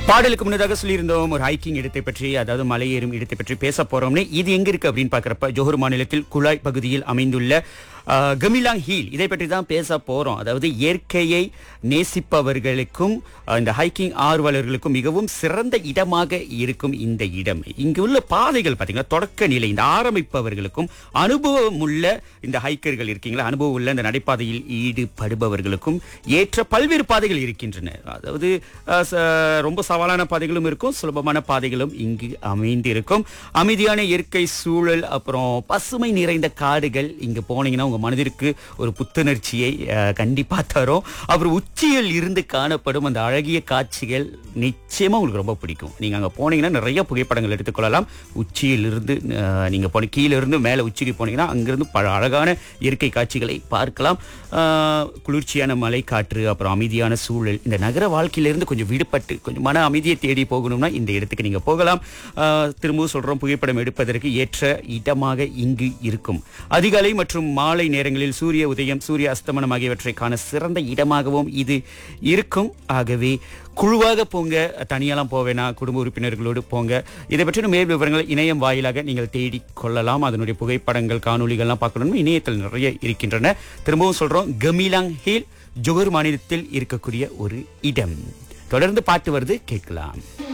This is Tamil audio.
பாடலுக்கு முன்னதாக சொல்லியிருந்தோம் ஒரு ஹைக்கிங் இடத்தை பற்றி அதாவது மலையேறும் இடத்தை பற்றி பேச போறோம்னு இது எங்க இருக்கு அப்படின்னு பாக்குறப்ப ஜோஹர் மாநிலத்தில் குழாய் பகுதியில் அமைந்துள்ள ஆஹ், கமிலாங் ஹீல் இதை பற்றி தான் பேச போறோம் அதாவது இயற்கையை நேசிப்பவர்களுக்கும் ஆஹ், இந்த ஹைக்கிங் ஆர்வலர்களுக்கும் மிகவும் சிறந்த இடமாக இருக்கும் இந்த இடம் இங்கு உள்ள பாதைகள் பாத்தீங்கன்னா தொடக்க நிலை இந்த ஆரம்பிப்பவர்களுக்கும் அனுபவம் உள்ள இந்த ஹைக்கர்கள் இருக்கீங்களா அனுபவம் உள்ள இந்த நடைபாதையில் ஈடுபடுபவர்களுக்கும் ஏற்ற பல்வேறு பாதைகள் இருக்கின்றன அதாவது அஹ், ச- ரொம்ப சவாலான பாதைகளும் இருக்கும் சுலபமான பாதைகளும் இங்கு அமைந்திருக்கும் அமைதியான இயற்கை சூழல் அப்புறம் பசுமை நிறைந்த காடுகள் இங்கு போனீங்கன்னா உங்க மனதிற்கு ஒரு புத்துணர்ச்சியை அஹ், கண்டிப்பா தரும் அப்புறம் உச்சியில் இருந்து காணப்படும் அந்த அழகிய காட்சிகள் நிச்சயமா உங்களுக்கு ரொம்ப பிடிக்கும் நீங்க அங்க போனீங்கன்னா நிறைய புகைப்படங்கள் எடுத்துக்கொள்ளலாம் உச்சியில் இருந்து அஹ், நீங்க போன கீழே இருந்து மேல உச்சிக்கு போனீங்கன்னா அங்கிருந்து பல அழகான இயற்கை காட்சிகளை பார்க்கலாம் அஹ், குளிர்ச்சியான மலை காற்று அப்புறம் அமைதியான சூழல் இந்த நகர வாழ்க்கையிலிருந்து கொஞ்சம் விடுபட்டு கொஞ்சம் மன அமைதியை தேடி போகணும்னா இந்த இடத்துக்கு நீங்க போகலாம் அஹ், திரும்பவும் சொல்றோம் புகைப்படம் எடுப்பதற்கு ஏற்ற இடமாக இங்கு இருக்கும் அதிகாலை மற்றும் மாலை நேரங்களில் சூரிய உதயம் சூரிய அஸ்தமனம் ஆகியவற்றை காண சிறந்த இடமாகவும் இது இருக்கும் ஆகவே குழுவாக போங்க தனியாலாம் போவேனா குடும்ப உறுப்பினர்களோடு போங்க இதை பற்றின மேல் விவரங்களை இணையம் வாயிலாக நீங்கள் தேடி கொள்ளலாம் அதனுடைய புகைப்படங்கள் காணொளிகள்லாம் பார்க்கணும்னு இணையத்தில் நிறைய இருக்கின்றன திரும்பவும் சொல்றோம் கமிலாங் ஹில் ஜொகர் மாநிலத்தில் இருக்கக்கூடிய ஒரு இடம் தொடர்ந்து பாட்டு வருது கேட்கலாம்